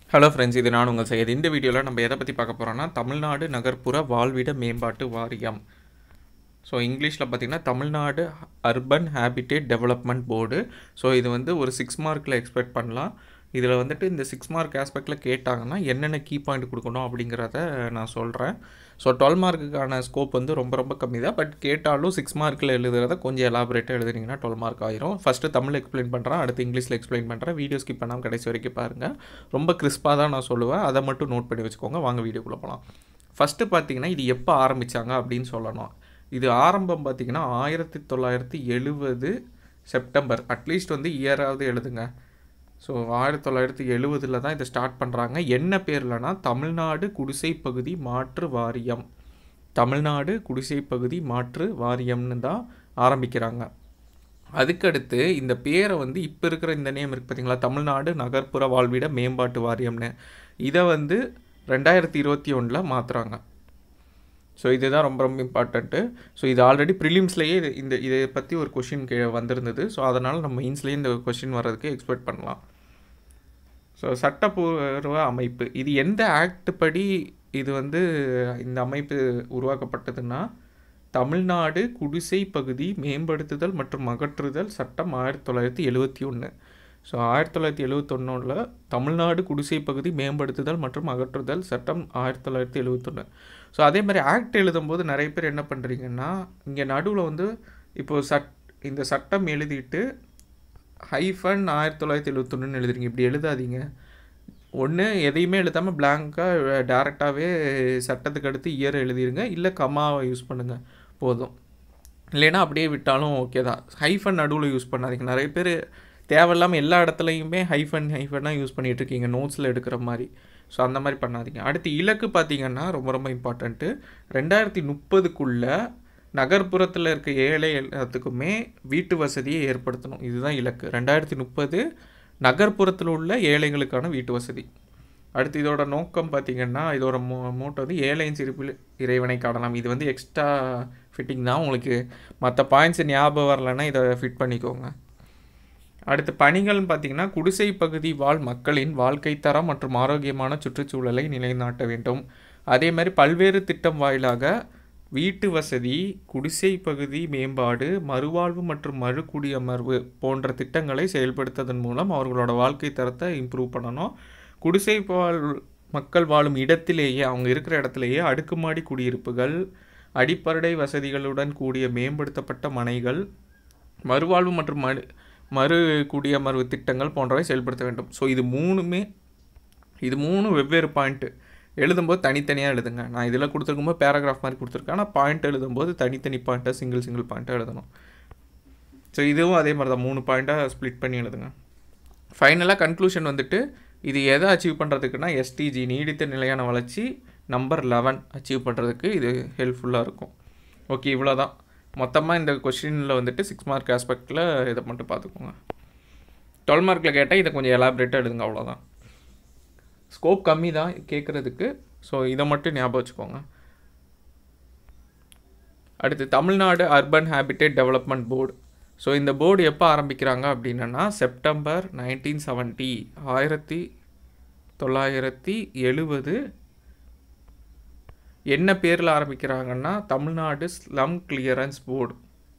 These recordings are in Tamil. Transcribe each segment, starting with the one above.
ஹலோ ஃப்ரெண்ட்ஸ் இது நான் உங்கள் செய்யது இந்த வீடியோவில் நம்ம எதை பற்றி பார்க்க போகிறோம்னா தமிழ்நாடு நகர்ப்புற வாழ்விட மேம்பாட்டு வாரியம் ஸோ இங்கிலீஷில் பார்த்தீங்கன்னா Tamil Nadu urban habitat development board so இது வந்து ஒரு சிக்ஸ் மார்க்கில் எக்ஸ்பெக்ட் பண்ணலாம் இதில் வந்துட்டு இந்த சிக்ஸ் மார்க் ஆஸ்பெக்டில் கேட்டாங்கன்னா என்னென்ன கீ பாயிண்ட் கொடுக்கணும் அப்படிங்கிறத நான் சொல்கிறேன் ஸோ டுவெல் மார்க்குக்கான ஸ்கோப் வந்து ரொம்ப ரொம்ப கம்மி தான் பட் கேட்டாலும் சிக்ஸ் மார்க்கில் எழுதுறத கொஞ்சம் எலாபரேட்டாக எழுதுனீங்கன்னா டுவெல் மார்க் ஆயிரும் ஃபஸ்ட்டு தமிழ் எக்ஸ்பிளைன் பண்ணுறேன் அடுத்து இங்கிலீஷில் எக்ஸ்பிளைன் பண்ணுறேன் வீடியோ ஸ்கிப் பண்ணாமல் கடைசி வரைக்கும் பாருங்கள் ரொம்ப கிறிஸ்பாக தான் நான் சொல்லுவேன் அதை மட்டும் நோட் பண்ணி வச்சுக்கோங்க வாங்க வீடியோக்குள்ளே போகலாம் ஃபஸ்ட்டு பார்த்தீங்கன்னா இது எப்போ ஆரம்பித்தாங்க அப்படின்னு சொல்லணும் இது ஆரம்பம் பார்த்தீங்கன்னா ஆயிரத்தி தொள்ளாயிரத்தி எழுபது செப்டம்பர் அட்லீஸ்ட் வந்து இயராவது எழுதுங்க ஸோ ஆயிரத்தி தொள்ளாயிரத்தி எழுபதில் தான் இதை ஸ்டார்ட் பண்ணுறாங்க என்ன பேர்லனா தமிழ்நாடு குடிசை பகுதி மாற்று வாரியம் தமிழ்நாடு குடிசை பகுதி மாற்று வாரியம்னு தான் ஆரம்பிக்கிறாங்க அதுக்கடுத்து இந்த பேரை வந்து இப்போ இருக்கிற இந்த நேம் இருக்குது பார்த்தீங்களா தமிழ்நாடு நகர்ப்புற வாழ்விட மேம்பாட்டு வாரியம்னு இதை வந்து ரெண்டாயிரத்தி இருபத்தி ஒன்றில் மாற்றுறாங்க ஸோ இதுதான் ரொம்ப ரொம்ப இம்பார்ட்டண்ட்டு ஸோ இது ஆல்ரெடி ப்ரிலிம்ஸ்லேயே இந்த இதை பற்றி ஒரு கொஷின் கே வந்திருந்தது ஸோ அதனால் நம்ம மெயின்ஸ்லேயே இந்த கொஷின் வர்றதுக்கு எக்ஸ்பெக்ட் பண்ணலாம் ஸோ சட்டப்பூர்வ அமைப்பு இது எந்த ஆக்ட் படி இது வந்து இந்த அமைப்பு உருவாக்கப்பட்டதுன்னா தமிழ்நாடு குடிசை பகுதி மேம்படுத்துதல் மற்றும் அகற்றுதல் சட்டம் ஆயிரத்தி தொள்ளாயிரத்தி எழுபத்தி ஒன்று ஸோ ஆயிரத்தி தொள்ளாயிரத்தி எழுபத்தொன்னோவில் தமிழ்நாடு குடிசை பகுதி மேம்படுத்துதல் மற்றும் அகற்றுதல் சட்டம் ஆயிரத்தி தொள்ளாயிரத்தி எழுபத்தொன்று ஸோ அதே மாதிரி ஆக்ட் எழுதும்போது நிறைய பேர் என்ன பண்ணுறீங்கன்னா இங்கே நடுவில் வந்து இப்போது சட் இந்த சட்டம் எழுதிட்டு ஹைஃபன் ஆயிரத்தி தொள்ளாயிரத்தி எழுபத்தொன்னுன்னு எழுதுறீங்க இப்படி எழுதாதீங்க ஒன்று எதையுமே எழுதாமல் பிளாங்காக டேரெக்டாகவே சட்டத்துக்கு அடுத்து இயர் எழுதிருங்க இல்லை கமாவை யூஸ் பண்ணுங்கள் போதும் இல்லைன்னா அப்படியே விட்டாலும் ஓகே தான் ஹைஃபன் நடுவில் யூஸ் பண்ணாதீங்க நிறைய பேர் தேவையில்லாமல் எல்லா இடத்துலையுமே ஹைஃபன் ஹைஃபனாக யூஸ் பண்ணிகிட்டு இருக்கீங்க நோட்ஸில் எடுக்கிற மாதிரி ஸோ அந்த மாதிரி பண்ணாதீங்க அடுத்து இலக்கு பார்த்தீங்கன்னா ரொம்ப ரொம்ப இம்பார்ட்டண்ட்டு ரெண்டாயிரத்தி முப்பதுக்குள்ளே நகர்ப்புறத்தில் இருக்க ஏழை எல்லாத்துக்குமே வீட்டு வசதியை ஏற்படுத்தணும் இதுதான் இலக்கு ரெண்டாயிரத்தி முப்பது நகர்ப்புறத்தில் உள்ள ஏழைகளுக்கான வீட்டு வசதி அடுத்து இதோட நோக்கம் பார்த்திங்கன்னா இதோட மோ மோட்டோ வந்து ஏழையின் சிரிப்பில் இறைவனை காணலாம் இது வந்து எக்ஸ்ட்ரா ஃபிட்டிங் தான் உங்களுக்கு மற்ற பாயிண்ட்ஸ் ஞாபகம் வரலைன்னா இதை ஃபிட் பண்ணிக்கோங்க அடுத்து பணிகள்னு பார்த்திங்கன்னா குடிசை பகுதி வாழ் மக்களின் வாழ்க்கை தரம் மற்றும் ஆரோக்கியமான சுற்றுச்சூழலை நிலைநாட்ட வேண்டும் அதே மாதிரி பல்வேறு திட்டம் வாயிலாக வீட்டு வசதி குடிசை பகுதி மேம்பாடு மறுவாழ்வு மற்றும் மறுகுடியமர்வு போன்ற திட்டங்களை செயல்படுத்துவதன் மூலம் அவர்களோட வாழ்க்கை தரத்தை இம்ப்ரூவ் பண்ணணும் குடிசை வாழ் மக்கள் வாழும் இடத்திலேயே அவங்க இருக்கிற இடத்துலையே அடுக்குமாடி குடியிருப்புகள் அடிப்படை வசதிகளுடன் கூடிய மேம்படுத்தப்பட்ட மனைகள் மறுவாழ்வு மற்றும் மறு மறு குடியமர்வு திட்டங்கள் போன்றவை செயல்படுத்த வேண்டும் ஸோ இது மூணுமே இது மூணு வெவ்வேறு பாயிண்ட்டு எழுதும்போது தனித்தனியாக எழுதுங்க நான் இதில் கொடுத்துருக்கும்போது பேராகிராஃப் மாதிரி கொடுத்துருக்கேன் ஆனால் பாயிண்ட் எழுதும்போது தனித்தனி பாயிண்ட்டாக சிங்கிள் சிங்கிள் பாயிண்ட்டாக எழுதணும் ஸோ இதுவும் அதே மாதிரி தான் மூணு பாயிண்ட்டாக ஸ்ப்ளிட் பண்ணி எழுதுங்க ஃபைனலாக கன்க்ளூஷன் வந்துட்டு இது எதை அச்சீவ் பண்ணுறதுக்குன்னா எஸ்டிஜி நீடித்த நிலையான வளர்ச்சி நம்பர் லெவன் அச்சீவ் பண்ணுறதுக்கு இது ஹெல்ப்ஃபுல்லாக இருக்கும் ஓகே இவ்வளோ தான் மொத்தமாக இந்த கொஷினில் வந்துட்டு சிக்ஸ் மார்க் ஆஸ்பெக்டில் இதை மட்டும் பார்த்துக்கோங்க டுவெல் மார்க்கில் கேட்டால் இதை கொஞ்சம் எலாபரேட்டாக எழுதுங்க அவ்வளோதான் ஸ்கோப் கம்மி தான் கேட்குறதுக்கு ஸோ இதை மட்டும் ஞாபகம் வச்சுக்கோங்க அடுத்து Tamil Nadu urban habitat development board so இந்த போர்டு எப்போ ஆரம்பிக்கிறாங்க அப்படின்னா செப்டம்பர் நைன்டீன் செவன்ட்டி ஆயிரத்தி தொள்ளாயிரத்தி எழுபது என்ன பேரில் ஆரம்பிக்கிறாங்கன்னா தமிழ்நாடு ஸ்லம் கிளியரன்ஸ் போர்டு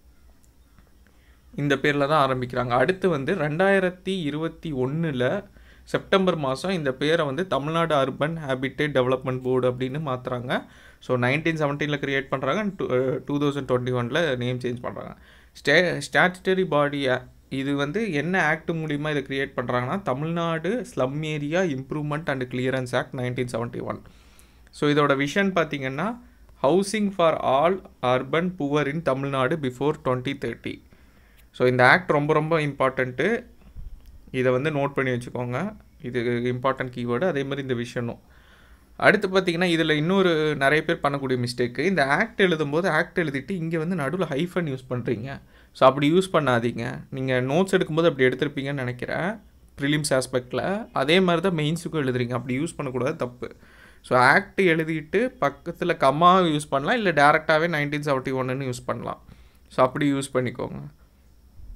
இந்த பேரில் தான் ஆரம்பிக்கிறாங்க அடுத்து வந்து ரெண்டாயிரத்தி இருபத்தி ஒன்றில் செப்டம்பர் மாதம் இந்த பேரை வந்து Tamil Nadu urban habitat development board அப்படின்னு மாற்றுறாங்க ஸோ நைன்டீன் செவன்டீனில் க்ரியேட் பண்ணுறாங்க டூ டூ தௌசண்ட் டுவெண்ட்டி ஒனில் நேம் சேஞ்ச் பண்ணுறாங்க ஸ்டே ஸ்டாச்சுட்டரி பாடி இது வந்து என்ன ஆக்ட் மூலிமா இதை க்ரியேட் பண்ணுறாங்கன்னா Tamil Nadu slum area improvement and clearance act nineteen seventy one so இதோட விஷன் பார்த்திங்கன்னா housing for all urban poor in Tamil Nadu before twenty thirty so இந்த ஆக்ட் ரொம்ப ரொம்ப இம்பார்ட்டண்ட்டு இதை வந்து நோட் பண்ணி வச்சுக்கோங்க இது இம்பார்ட்டன்ட் கீவேர்டு அதே மாதிரி இந்த விஷனும் அடுத்து பார்த்திங்கன்னா இதில் இன்னொரு நிறைய பேர் பண்ணக்கூடிய மிஸ்டேக்கு இந்த ஆக்ட் எழுதும்போது ஆக்ட் எழுதிட்டு இங்கே வந்து நடுவில் ஹைஃபன் யூஸ் பண்ணுறீங்க ஸோ அப்படி யூஸ் பண்ணாதீங்க நீங்கள் நோட்ஸ் எடுக்கும்போது அப்படி எடுத்திருப்பீங்கன்னு நினைக்கிறேன் ப்ரிலிம்ஸ் ஆஸ்பெக்டில் அதே மாதிரி தான் மெயின்ஸுக்கும் எழுதுறீங்க அப்படி யூஸ் பண்ணக்கூடாது தப்பு ஸோ ஆக்ட் எழுதிட்டு பக்கத்தில் கம்மா யூஸ் பண்ணலாம் இல்லை டேரெக்டாகவே நைன்டீன் செவன்ட்டி ஒன்றுன்னு யூஸ் பண்ணலாம் ஸோ அப்படி யூஸ் பண்ணிக்கோங்க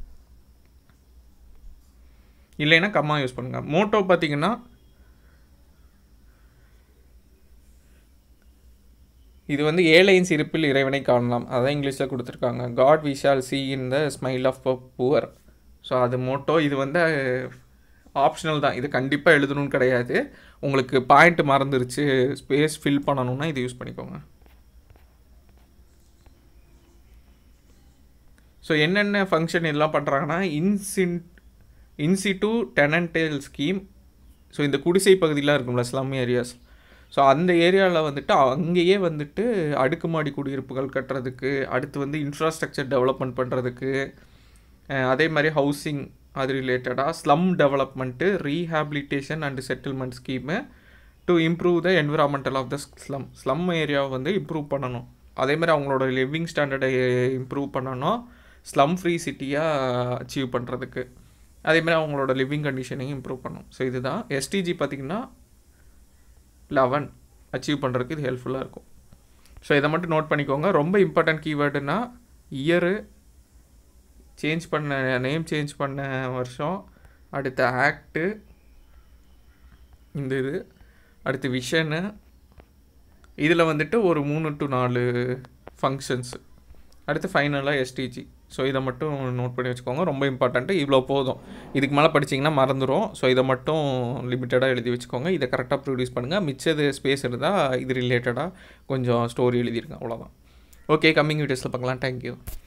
இல்லைன்னா கம்மா யூஸ் பண்ணுங்கள் மோட்டோ பார்த்தீங்கன்னா இது வந்து ஏழையின் சிரிப்பில் இறைவனை காணலாம் அதான் இங்கிலீஷில் கொடுத்துருக்காங்க God we shall see in the smile of a poor so அது மோட்டோ இது வந்து ஆப்ஷனல் தான் இது கண்டிப்பாக எழுதணும்னு கிடையாது உங்களுக்கு பாயிண்ட் மறந்துருச்சு ஸ்பேஸ் ஃபில் பண்ணணும்னா இது யூஸ் பண்ணிக்கோங்க ஸோ என்னென்ன ஃபங்க்ஷன் எல்லாம் பண்ணுறாங்கன்னா இன்சின் இன்சிட்டு டெனன்டேல் ஸ்கீம் ஸோ இந்த குடிசை பகுதியெலாம் இருக்கும்ல ஸ்லம் ஏரியாஸ் ஸோ அந்த ஏரியாவில் வந்துட்டு அங்கேயே வந்துட்டு அடுக்குமாடி குடியிருப்புகள் கட்டுறதுக்கு அடுத்து வந்து இன்ஃப்ராஸ்ட்ரக்சர் டெவலப்மெண்ட் பண்ணுறதுக்கு அதே மாதிரி ஹவுசிங் அது ரிலேட்டடாக slum development rehabilitation and settlement scheme to improve the environmental of the slum slum ஏரியாவை வந்து இம்ப்ரூவ் பண்ணணும் அதே மாதிரி அவங்களோட லிவிங் ஸ்டாண்டர்டை இம்ப்ரூவ் பண்ணணும் ஸ்லம் ஃப்ரீ சிட்டியாக அச்சீவ் பண்ணுறதுக்கு அதே மாதிரி அவங்களோட லிவிங் கண்டிஷனையும் இம்ப்ரூவ் பண்ணும் ஸோ இதுதான் எஸ்டிஜி பார்த்திங்கன்னா லெவன் அச்சீவ் பண்ணுறதுக்கு இது ஹெல்ப்ஃபுல்லாக இருக்கும் ஸோ இதை மட்டும் நோட் பண்ணிக்கோங்க ரொம்ப இம்பார்ட்டன்ட் கீவேர்டுனா இயரு சேஞ்ச் பண்ண நேம் சேஞ்ச் பண்ண வருஷம் அடுத்த ஆக்டு இந்த இது அடுத்து விஷனு இதில் வந்துட்டு ஒரு மூணு டு நாலு ஃபங்க்ஷன்ஸு அடுத்து ஃபைனலாக எஸ்டிஜி ஸோ இதை மட்டும் நோட் பண்ணி வச்சுக்கோங்க ரொம்ப இம்பார்ட்டண்ட்டு இவ்வளோ போதும் இதுக்கு மேலே படிச்சிங்கன்னா மறந்துடும் ஸோ இதை மட்டும் லிமிட்டடாக எழுதி வச்சுக்கோங்க இதை கரெக்டாக ப்ரொடியூஸ் பண்ணுங்கள் மிச்சது ஸ்பேஸ் இருந்தால் இது ரிலேட்டடாக கொஞ்சம் ஸ்டோரி எழுதிருங்க அவ்வளோதான் ஓகே கம்மிங் வீடியோஸில் பார்க்கலாம் தேங்க்யூ